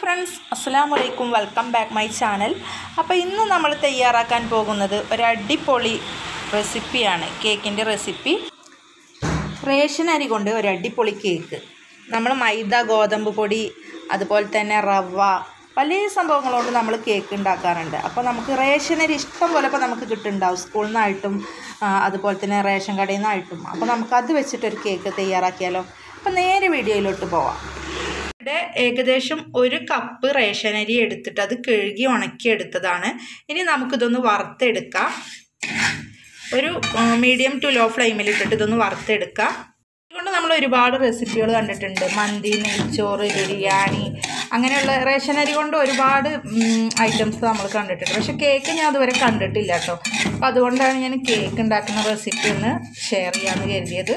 friends അസ്സാം വലൈക്കും welcome back my channel അപ്പോൾ ഇന്ന് നമ്മൾ തയ്യാറാക്കാൻ പോകുന്നത് ഒരു അടിപൊളി റെസിപ്പിയാണ് കേക്കിൻ്റെ റെസിപ്പി റേഷൻ അരി കൊണ്ട് ഒരു അടിപൊളി കേക്ക് നമ്മൾ മൈദ ഗോതമ്പ് പൊടി അതുപോലെ തന്നെ റവ പല സംഭവങ്ങൾ കൊണ്ട് നമ്മൾ കേക്ക് ഉണ്ടാക്കാറുണ്ട് അപ്പോൾ നമുക്ക് റേഷൻ അരി ഇഷ്ടം പോലെ ഇപ്പോൾ നമുക്ക് കിട്ടുന്നുണ്ടാവും സ്കൂളിൽ നിന്നായിട്ടും ആ, അതുപോലെ തന്നെ റേഷൻ കടയിൽ നിന്നായിട്ടും അപ്പോൾ നമുക്ക് അത് വെച്ചിട്ടൊരു കേക്ക് തയ്യാറാക്കിയാലോ അപ്പോൾ നേരെ വീഡിയോയിലോട്ട് പോവാം ഇവിടെ ഏകദേശം ഒരു കപ്പ് റേഷൻ അരി എടുത്തിട്ട് അത് കഴുകി ഉണക്കി എടുത്തതാണ് ഇനി നമുക്കിതൊന്ന് വറുത്തെടുക്കാം ഒരു മീഡിയം ടു ലോ ഫ്ലെയിമിൽ ഇട്ടിട്ട് ഇതൊന്ന് വറുത്തെടുക്കാം അതുകൊണ്ട് നമ്മൾ ഒരുപാട് റെസിപ്പികൾ കണ്ടിട്ടുണ്ട് മന്തി നെയ്ച്ചോറ് ബിരിയാണി അങ്ങനെയുള്ള റേഷൻ അരി കൊണ്ട് ഒരുപാട് ഐറ്റംസ് നമ്മൾ കണ്ടിട്ടുണ്ട് പക്ഷെ കേക്ക് ഞാൻ അതുവരെ കണ്ടിട്ടില്ല കേട്ടോ അപ്പോൾ അതുകൊണ്ടാണ് ഞാൻ കേക്ക് ഉണ്ടാക്കുന്ന റെസിപ്പി ഒന്ന് ഷെയർ ചെയ്യാമെന്ന് കരുതിയത്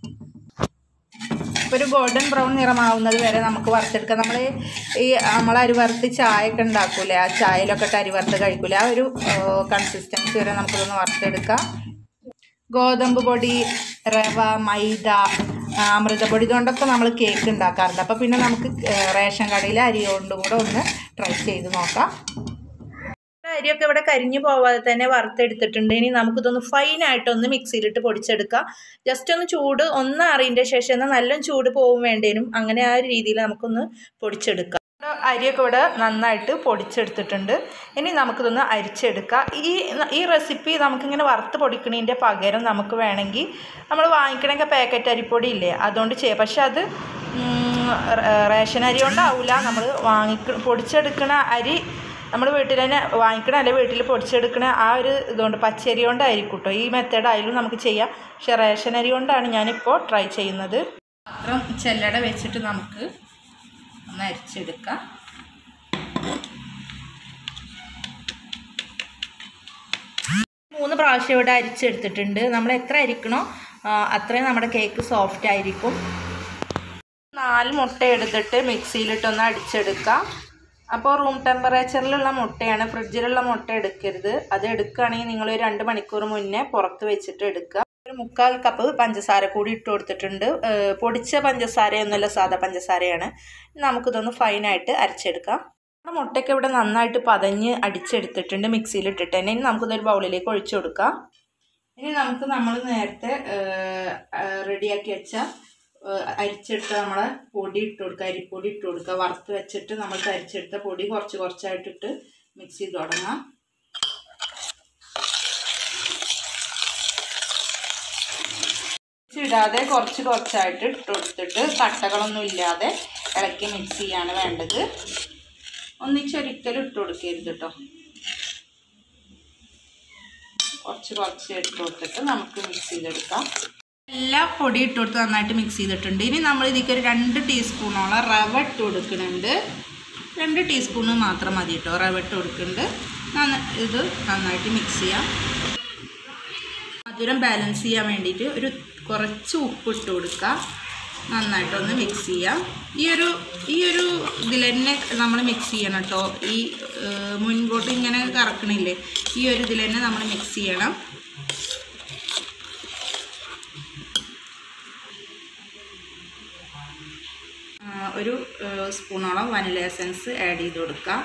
ഒരു ഗോൾഡൻ ബ്രൗൺ നിറമാവുന്നത് വരെ നമുക്ക് വറുത്തെടുക്കാം നമ്മൾ ഈ നമ്മൾ അരി വറുത്ത് ചായ ഒക്കെ ഉണ്ടാക്കൂലേ ആ ചായയിലൊക്കെ ഇട്ട് അരി വറുത്ത് കഴിക്കൂലേ ആ ഒരു കൺസിസ്റ്റൻസി വരെ നമുക്കിതൊന്ന് വറുത്തെടുക്കാം ഗോതമ്പ് പൊടി റവ മൈദ ആ, അമൃതപ്പൊടി കൊണ്ടൊക്കെ നമ്മൾ കേക്ക് ഉണ്ടാക്കാറുണ്ട് അപ്പോൾ പിന്നെ നമുക്ക് ഏ, റേഷൻ കടയിലെ അരി കൊണ്ടും കൂടെ ഒന്ന് ട്രൈ ചെയ്ത് നോക്കാം അരിയൊക്കെ ഇവിടെ കരിഞ്ഞു പോവാതെ തന്നെ വറുത്തെടുത്തിട്ടുണ്ട് ഇനി നമുക്കിതൊന്ന് ഫൈനായിട്ടൊന്ന് മിക്സിയിലിട്ട് പൊടിച്ചെടുക്കാം ജസ്റ്റ് ഒന്ന് ചൂട് ഒന്ന് അറിയതിൻ്റെ ശേഷം എന്നാൽ നല്ല ചൂട് പോകും വേണ്ടേനും അങ്ങനെ ആ ഒരു രീതിയിൽ നമുക്കൊന്ന് പൊടിച്ചെടുക്കാം ഇവിടെ അരിയൊക്കെ ഇവിടെ നന്നായിട്ട് പൊടിച്ചെടുത്തിട്ടുണ്ട് ഇനി നമുക്കിതൊന്ന് അരിച്ചെടുക്കാം ഈ ഈ റെസിപ്പി നമുക്കിങ്ങനെ വറുത്ത് പൊടിക്കണതിൻ്റെ പകരം നമുക്ക് വേണമെങ്കിൽ നമ്മൾ വാങ്ങിക്കണമെങ്കിൽ പാക്കറ്റ് അരിപ്പൊടി ഇല്ലേ അതുകൊണ്ട് ചെയ്യാം പക്ഷെ അത് ഉം, റ- റേഷൻ അരി കൊണ്ടാവില്ല നമ്മൾ വാങ്ങിക്ക പൊടിച്ചെടുക്കണ അരി നമ്മൾ വീട്ടിൽ തന്നെ വാങ്ങിക്കണ അല്ലെങ്കിൽ വീട്ടിൽ പൊടിച്ചെടുക്കണ ആ ഒരു ഇതുകൊണ്ട് പച്ചരി കൊണ്ടായിരിക്കും കേട്ടോ ഈ മെത്തേഡ് ആയാലും നമുക്ക് ചെയ്യാം പക്ഷെ റേഷൻ അരി കൊണ്ടാണ് ഞാനിപ്പോൾ ട്രൈ ചെയ്യുന്നത് പാത്രം ചെല്ലട വെച്ചിട്ട് നമുക്ക് ഒന്ന് അരിച്ചെടുക്കാം മൂന്ന് പ്രാവശ്യം ഇവിടെ അരിച്ചെടുത്തിട്ടുണ്ട് നമ്മൾ എത്ര അരിക്കണോ ആ, അത്രയും നമ്മുടെ കേക്ക് സോഫ്റ്റ് ആയിരിക്കും നാല് മുട്ട എടുത്തിട്ട് മിക്സിയിലിട്ടൊന്ന് അടിച്ചെടുക്കാം അപ്പോൾ റൂം ടെമ്പറേച്ചറിലുള്ള മുട്ടയാണ് ഫ്രിഡ്ജിലുള്ള മുട്ട എടുക്കരുത് അത് എടുക്കുകയാണെങ്കിൽ നിങ്ങൾ ഒരു രണ്ട് മണിക്കൂർ മുന്നേ പുറത്ത് വെച്ചിട്ട് എടുക്കുക ഒരു മുക്കാൽ കപ്പ് പഞ്ചസാര കൂടി ഇട്ട് കൊടുത്തിട്ടുണ്ട് ഏഹ് പൊടിച്ച പഞ്ചസാരയൊന്നുമല്ല സാധാ പഞ്ചസാരയാണ് നമുക്കിതൊന്ന് ഫൈനായിട്ട് അരച്ചെടുക്കാം നമ്മുടെ മുട്ടയ്ക്ക് ഇവിടെ നന്നായിട്ട് പതഞ്ഞ് അടിച്ചെടുത്തിട്ടുണ്ട് മിക്സിയിലിട്ടിട്ട് തന്നെ ഇനി നമുക്കിതൊരു ബൗളിലേക്ക് ഒഴിച്ചു കൊടുക്കാം ഇനി നമുക്ക് നമ്മൾ നേരത്തെ റെഡിയാക്കി വെച്ച ഏഹ് അരിച്ചെടുത്ത നമ്മളെ പൊടി ഇട്ട് കൊടുക്കുക അരിപ്പൊടി ഇട്ട് കൊടുക്കുക വറുത്ത് വെച്ചിട്ട് നമ്മൾ അരിച്ചെടുത്ത പൊടി കുറച്ച് കുറച്ചായിട്ടിട്ട് മിക്സ് ചെയ്ത് തുടങ്ങാം ഇടാതെ കുറച്ച് കുറച്ചായിട്ട് ഇട്ട് കൊടുത്തിട്ട് കട്ടകളൊന്നും ഇല്ലാതെ ഇളക്കി മിക്സ് ചെയ്യാണ് വേണ്ടത് ഒന്നിച്ചൊരിക്കലും ഇട്ട് കൊടുക്കരുത് കേട്ടോ കുറച്ച് കുറച്ച് ഇട്ട് കൊടുത്തിട്ട് നമുക്ക് മിക്സ് ചെയ്തെടുക്കാം എല്ലാ പൊടി ഇട്ട് കൊടുത്ത് നന്നായിട്ട് മിക്സ് ചെയ്തിട്ടുണ്ട് ഇനി നമ്മൾ ഇതിലേക്ക് ഒരു രണ്ട് ടീസ്പൂണോളം റവ ഇട്ട് കൊടുക്കുന്നുണ്ട് രണ്ട് ടീസ്പൂണ് മാത്രം മതി കേട്ടോ റവ ഇട്ട് കൊടുക്കുന്നുണ്ട് നന്ന ഇത് നന്നായിട്ട് മിക്സ് ചെയ്യാം മധുരം ബാലൻസ് ചെയ്യാൻ വേണ്ടിയിട്ട് ഒരു കുറച്ച് ഉപ്പ് ഇട്ട് കൊടുക്കുക നന്നായിട്ടൊന്ന് മിക്സ് ചെയ്യാം ഈ ഒരു ഈ ഒരു ഇതിൽ തന്നെ നമ്മൾ മിക്സ് ചെയ്യണം കേട്ടോ ഈ ഏഹ്, മുൻപോട്ട് ഇങ്ങനെ കറക്കണില്ലേ ഈ ഒരു ഇതിൽ തന്നെ നമ്മൾ മിക്സ് ചെയ്യണം ആ, ഒരു ഏഹ്, സ്പൂണോളം വനില എസൻസ് ആഡ് ചെയ്ത് കൊടുക്കാം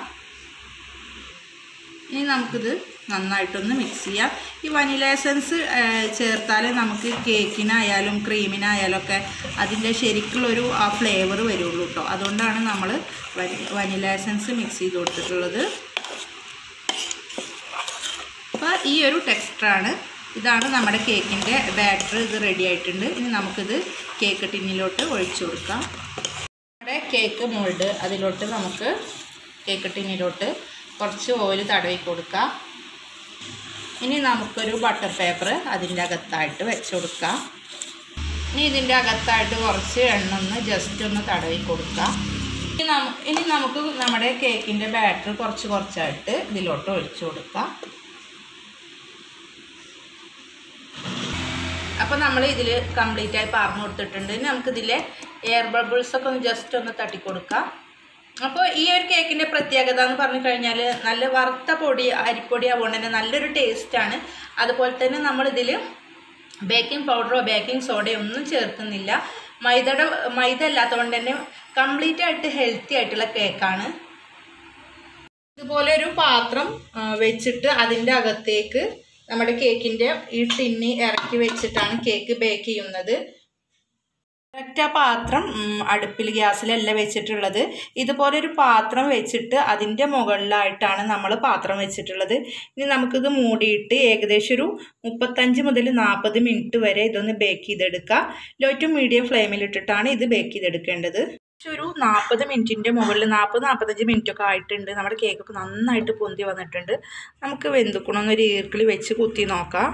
ഇനി നമുക്കിത് നന്നായിട്ടൊന്ന് മിക്സ് ചെയ്യാം ഈ വനില എസൻസ് ചേർത്താലേ നമുക്ക് കേക്കിനായാലും ക്രീമിനായാലും ഒക്കെ അതിൻ്റെ ശരിക്കുള്ളൊരു ആ ഫ്ലേവർ വരുള്ളൂ കേട്ടോ അതുകൊണ്ടാണ് നമ്മൾ വനില എസൻസ് മിക്സ് ചെയ്ത് കൊടുത്തിട്ടുള്ളത് അപ്പോൾ ഈ ഒരു ടെക്സ്ചറാണ് ഇതാണ് നമ്മുടെ കേക്കിൻ്റെ ബാറ്റർ ഇത് റെഡി ആയിട്ടുണ്ട് ഇനി നമുക്കിത് കേക്ക് ടിന്നിലോട്ട് ഒഴിച്ചു കൊടുക്കാം നമ്മുടെ കേക്ക് മോൾഡ് അതിലോട്ട് നമുക്ക് കേക്ക് ടിന്നിലോട്ട് കുറച്ച് ഓയിൽ തടവി കൊടുക്കാം ഇനി നമുക്കൊരു ബട്ടർ പേപ്പർ അതിൻ്റെ അകത്തായിട്ട് വെച്ച് കൊടുക്കാം ഇനി ഇതിൻ്റെ അകത്തായിട്ട് കുറച്ച് എണ്ണ ഒന്ന് ജസ്റ്റ് ഒന്ന് തടവി കൊടുക്കാം ഇനി നമു ഇനി നമുക്ക് നമ്മുടെ കേക്കിൻ്റെ ബാറ്റർ കുറച്ച് കുറച്ചായിട്ട് ഇതിലോട്ട് ഒഴിച്ചു കൊടുക്കാം അപ്പോൾ നമ്മൾ ഇതിൽ കംപ്ലീറ്റ് ആയി പറഞ്ഞു കൊടുത്തിട്ടുണ്ട് ഇനി നമുക്കിതിലെ എയർ ബബിൾസ് ഒക്കെ ഒന്ന് ജസ്റ്റ് ഒന്ന് തട്ടിക്കൊടുക്കാം അപ്പോൾ ഈ ഒരു കേക്കിൻ്റെ പ്രത്യേകത എന്ന് പറഞ്ഞു കഴിഞ്ഞാൽ നല്ല വറുത്ത പൊടി അരിപ്പൊടി ആവുകൊണ്ട് തന്നെ നല്ലൊരു ടേസ്റ്റാണ് അതുപോലെ തന്നെ നമ്മളിതിൽ ബേക്കിംഗ് പൗഡറോ ബേക്കിംഗ് സോഡയോ ഒന്നും ചേർക്കുന്നില്ല മൈദയുടെ മൈദ അല്ലാത്തതുകൊണ്ട് തന്നെ കംപ്ലീറ്റ് ആയിട്ട് ഹെൽത്തി ആയിട്ടുള്ള കേക്കാണ് ഇതുപോലെ ഒരു പാത്രം ആ, വെച്ചിട്ട് അതിൻ്റെ അകത്തേക്ക് നമ്മുടെ കേക്കിൻ്റെ ഈ ടിന്നി ഇറക്കി വെച്ചിട്ടാണ് കേക്ക് ബേക്ക് ചെയ്യുന്നത് കറക്റ്റ് ആ പാത്രം ഉം, അടുപ്പിൽ ഗ്യാസിലല്ല വെച്ചിട്ടുള്ളത് ഇതുപോലെ ഒരു പാത്രം വെച്ചിട്ട് അതിൻ്റെ മുകളിലായിട്ടാണ് നമ്മൾ പാത്രം വെച്ചിട്ടുള്ളത് ഇനി നമുക്കിത് മൂടിയിട്ട് ഏകദേശം ഒരു മുപ്പത്തഞ്ച് മുതൽ നാൽപ്പത് മിനിറ്റ് വരെ ഇതൊന്ന് ബേക്ക് ചെയ്തെടുക്കുക ലോ ടു മീഡിയം ഫ്ലെയിമിലിട്ടിട്ടാണ് ഇത് ബേക്ക് ചെയ്തെടുക്കേണ്ടത് ഏകദേശം ഒരു നാൽപ്പത് മിനിറ്റിൻ്റെ മുകളിൽ നാൽപ്പത് നാൽപ്പത്തഞ്ച് മിനിറ്റ് ഒക്കെ ആയിട്ടുണ്ട് നമ്മുടെ കേക്കൊക്കെ നന്നായിട്ട് പൊന്തി വന്നിട്ടുണ്ട് നമുക്ക് വെന്തുക്കണമെന്നൊരു ഈർക്കിളി വെച്ച് കുത്തി നോക്കാം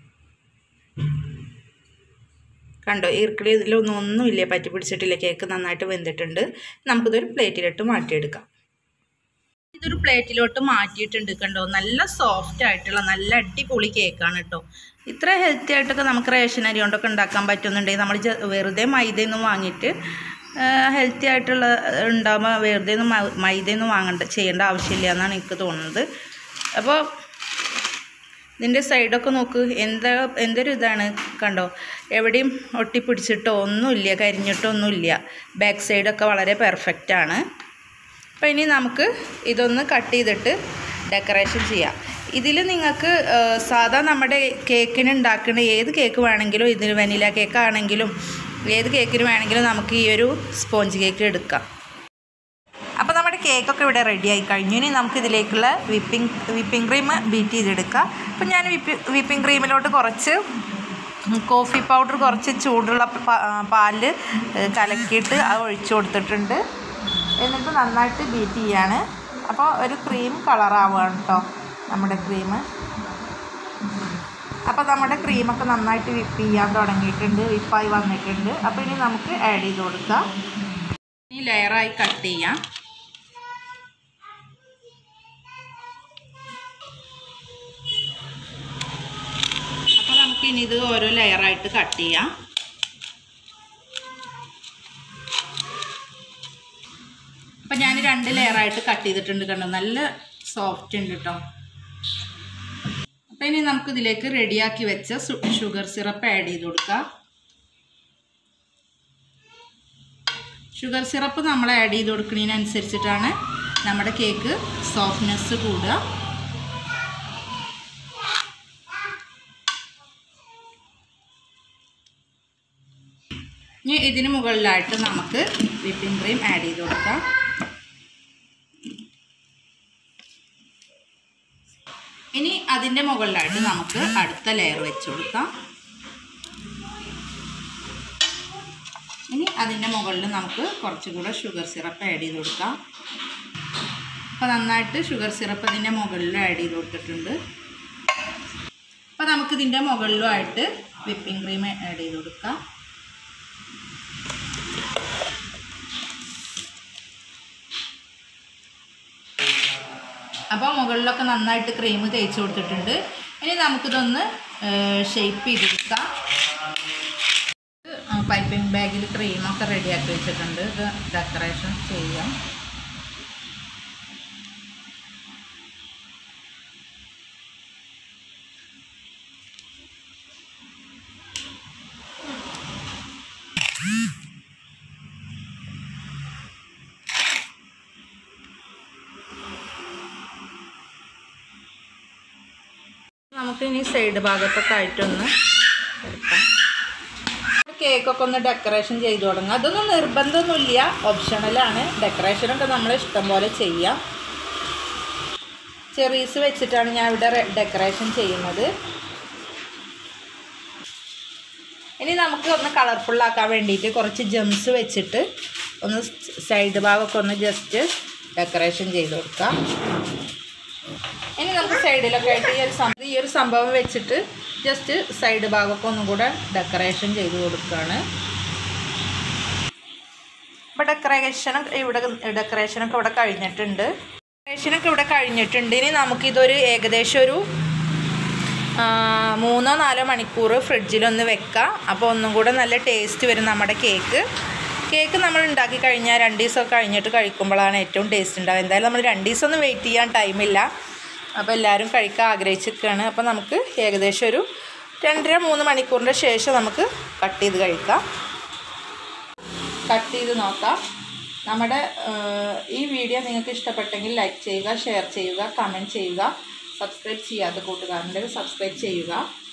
കണ്ടോ ഈർക്കിളി ഇതിലൊന്നും ഒന്നുമില്ല പറ്റി പിടിച്ചിട്ടില്ല കേക്ക് നന്നായിട്ട് വെന്തിട്ടുണ്ട് നമുക്കിതൊരു പ്ലേറ്റിലിട്ട് മാറ്റിയെടുക്കാം ഇതൊരു പ്ലേറ്റിലോട്ട് മാറ്റിയിട്ടുണ്ട് കണ്ടോ നല്ല സോഫ്റ്റ് ആയിട്ടുള്ള നല്ല അടിപൊളി കേക്കാണ് കേട്ടോ ഇത്ര ഹെൽത്തി ആയിട്ടൊക്കെ നമുക്ക് റേഷൻ അരി കൊണ്ടൊക്കെ ഉണ്ടാക്കാൻ പറ്റുന്നുണ്ടെങ്കിൽ നമ്മൾ ജ- വെറുതെ മൈദയൊന്നും വാങ്ങിയിട്ട് ഹെൽത്തി ആയിട്ടുള്ള ഉണ്ടാകുമ്പോൾ വെറുതെ ഒന്നും മ- മൈദയൊന്നും വാങ്ങണ്ട ചെയ്യേണ്ട ആവശ്യമില്ല എന്നാണ് എനിക്ക് തോന്നുന്നത് അപ്പോൾ ഇതിൻ്റെ സൈഡൊക്കെ നോക്ക് എന്താ എന്തൊരു ഇതാണ് കണ്ടോ എവിടെയും ഒട്ടിപ്പിടിച്ചിട്ടോ ഒന്നുമില്ല കരിഞ്ഞിട്ടോ ഒന്നുമില്ല ബാക്ക് സൈഡൊക്കെ വളരെ പെർഫെക്റ്റ് ആണ് അപ്പോൾ ഇനി നമുക്ക് ഇതൊന്ന് കട്ട് ചെയ്തിട്ട് ഡെക്കറേഷൻ ചെയ്യാം ഇതിൽ നിങ്ങൾക്ക് ആ, സാധാ നമ്മുടെ കേക്കിന് ഉണ്ടാക്കുന്ന ഏത് കേക്ക് വേണമെങ്കിലും ഇതിന് വെനില കേക്ക് ആണെങ്കിലും ഏത് കേക്കിന് വേണമെങ്കിലും നമുക്ക് ഈ ഒരു സ്പോഞ്ച് കേക്ക് എടുക്കാം അപ്പോൾ നമ്മുടെ കേക്കൊക്കെ ഇവിടെ റെഡി ആയി കഴിഞ്ഞു ഇനി നമുക്ക് ഇതിലേക്കുള്ള വിപ്പിംഗ് വിപ്പിംഗ് ക്രീം ബീറ്റ് ചെയ്തെടുക്കാം അപ്പോൾ ഞാൻ വിപ്പി വിപ്പിംഗ് ക്രീമിലോട്ട് കുറച്ച് കോഫി പൗഡർ കുറച്ച് ചൂടുള്ള പ- പാലിൽ കലക്കിയിട്ട് അത് ഒഴിച്ചു കൊടുത്തിട്ടുണ്ട് എന്നിട്ട് നന്നായിട്ട് ബീറ്റ് ചെയ്യാണ് അപ്പോൾ ഒരു ക്രീം കളറാവുകയാണ് കേട്ടോ നമ്മുടെ ക്രീം അപ്പോൾ നമ്മുടെ ക്രീമൊക്കെ നന്നായിട്ട് വിപ്പ് ചെയ്യാൻ തുടങ്ങിയിട്ടുണ്ട് വിപ്പായി വന്നിട്ടുണ്ട് അപ്പോൾ ഇനി നമുക്ക് ആഡ് ചെയ്ത് കൊടുക്കാം ഇനി ലെയറായി കട്ട് ചെയ്യാം അപ്പോൾ നമുക്ക് ഇനി ഇത് ഓരോ ലെയറായിട്ട് കട്ട് ചെയ്യാം അപ്പം ഞാൻ രണ്ട് ലെയറായിട്ട് കട്ട് ചെയ്തിട്ടുണ്ട് കണ്ടോ നല്ല സോഫ്റ്റ് ഉണ്ട് കേട്ടോ അപ്പം ഇനി നമുക്ക് ഇതിലേക്ക് റെഡിയാക്കി വെച്ച സു- ഷുഗർ സിറപ്പ് ആഡ് ചെയ്ത് കൊടുക്കാം ഷുഗർ സിറപ്പ് നമ്മൾ ആഡ് ചെയ്ത് കൊടുക്കുന്നതിനനുസരിച്ചിട്ടാണ് നമ്മുടെ കേക്ക് സോഫ്റ്റ്നെസ് കൂടുക ഇനി ഇതിന് മുകളിലായിട്ട് നമുക്ക് വിപ്പിംഗ് ക്രീം ആഡ് ചെയ്ത് കൊടുക്കാം ഇനി അതിൻ്റെ മുകളിലായിട്ട് നമുക്ക് അടുത്ത ലെയർ വെച്ച് കൊടുക്കാം ഇനി അതിൻ്റെ മുകളിൽ നമുക്ക് കുറച്ചുകൂടെ ഷുഗർ സിറപ്പ് ആഡ് ചെയ്ത് കൊടുക്കാം അപ്പോൾ നന്നായിട്ട് ഷുഗർ സിറപ്പ് ഇതിൻ്റെ മുകളിൽ ആഡ് ചെയ്ത് കൊടുത്തിട്ടുണ്ട് അപ്പോൾ നമുക്കിതിൻ്റെ മുകളിലുമായിട്ട് വിപ്പിംഗ് ക്രീം ആഡ് ചെയ്ത് കൊടുക്കാം അപ്പോൾ മുകളിലൊക്കെ നന്നായിട്ട് ക്രീം തേച്ച് കൊടുത്തിട്ടുണ്ട് ഇനി നമുക്കിതൊന്ന് ഷേപ്പ് ചെയ്തെടുക്കാം പൈപ്പിംഗ് ബാഗിൽ ക്രീമൊക്കെ റെഡിയാക്കി വെച്ചിട്ടുണ്ട് ഇത് ഡെക്കറേഷൻ ചെയ്യാം നമുക്ക് ഇനി സൈഡ് ഭാഗത്തൊക്കെ ആയിട്ടൊന്ന് എടുക്കാം കേക്കൊക്കെ ഒന്ന് ഡെക്കറേഷൻ ചെയ്ത് തുടങ്ങാം അതൊന്നും നിർബന്ധമൊന്നുമില്ല ഓപ്ഷണലാണ് ഡെക്കറേഷനൊക്കെ നമ്മൾ ഇഷ്ടം പോലെ ചെയ്യാം ചെറീസ് വെച്ചിട്ടാണ് ഞാൻ ഇവിടെ ഡെക്കറേഷൻ ചെയ്യുന്നത് ഇനി നമുക്ക് ഒന്ന് കളർഫുള്ളാക്കാൻ വേണ്ടിയിട്ട് കുറച്ച് ജംസ് വെച്ചിട്ട് ഒന്ന് സൈഡ് ഭാഗമൊക്കെ ഒന്ന് ജസ്റ്റ് ഡെക്കറേഷൻ ചെയ്ത് കൊടുക്കാം ഇനി നമുക്ക് സൈഡിലൊക്കെ ആയിട്ട് ഈ ഒരു സംഭവം ഈ ഒരു സംഭവം വെച്ചിട്ട് ജസ്റ്റ് സൈഡ് ഭാഗമൊക്കെ ഒന്നും കൂടെ ഡെക്കറേഷൻ ചെയ്ത് കൊടുക്കുകയാണ് ഇപ്പോൾ ഡെക്കറേഷനൊക്കെ ഇവിടെ ഡെക്കറേഷനൊക്കെ ഇവിടെ കഴിഞ്ഞിട്ടുണ്ട് ഡെക്കറേഷനൊക്കെ ഇവിടെ കഴിഞ്ഞിട്ടുണ്ട് ഇനി നമുക്കിതൊരു ഏകദേശം ഒരു ആ, മൂന്നോ നാലോ മണിക്കൂർ ഫ്രിഡ്ജിലൊന്ന് വെക്കാം അപ്പോൾ ഒന്നും കൂടെ നല്ല ടേസ്റ്റ് വരും നമ്മുടെ കേക്ക് കേക്ക് നമ്മൾ ഉണ്ടാക്കി കഴിഞ്ഞാൽ രണ്ട് ദിവസമൊക്കെ കഴിഞ്ഞിട്ട് കഴിക്കുമ്പോഴാണ് ഏറ്റവും ടേസ്റ്റ് ഉണ്ടാവുക എന്തായാലും നമ്മൾ രണ്ട് ദിവസം ഒന്നും വെയിറ്റ് ചെയ്യാൻ ടൈമില്ല അപ്പോൾ എല്ലാവരും കഴിക്കാൻ ആഗ്രഹിച്ചിരിക്കുകയാണ് അപ്പോൾ നമുക്ക് ഏകദേശം ഒരു രണ്ടര മൂന്ന് മണിക്കൂറിൻ്റെ ശേഷം നമുക്ക് കട്ട് ചെയ്ത് കഴിക്കാം കട്ട് ചെയ്ത് നോക്കാം നമ്മുടെ ഏഹ്, ഈ വീഡിയോ നിങ്ങൾക്ക് ഇഷ്ടപ്പെട്ടെങ്കിൽ ലൈക്ക് ചെയ്യുക ഷെയർ ചെയ്യുക കമൻറ്റ് ചെയ്യുക സബ്സ്ക്രൈബ് ചെയ്യാത്ത കൂട്ടുകാരുണ്ടെങ്കിൽ സബ്സ്ക്രൈബ് ചെയ്യുക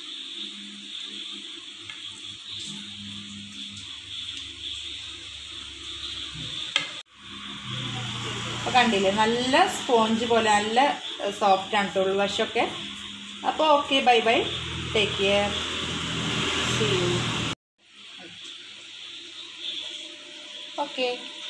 അപ്പോൾ കണ്ടില്ലേ നല്ല സ്പോഞ്ച് പോലെ നല്ല സോഫ്റ്റ് ആണ് കേട്ടോ ഉൾവശമൊക്കെ അപ്പോൾ okay bye bye take care see you okay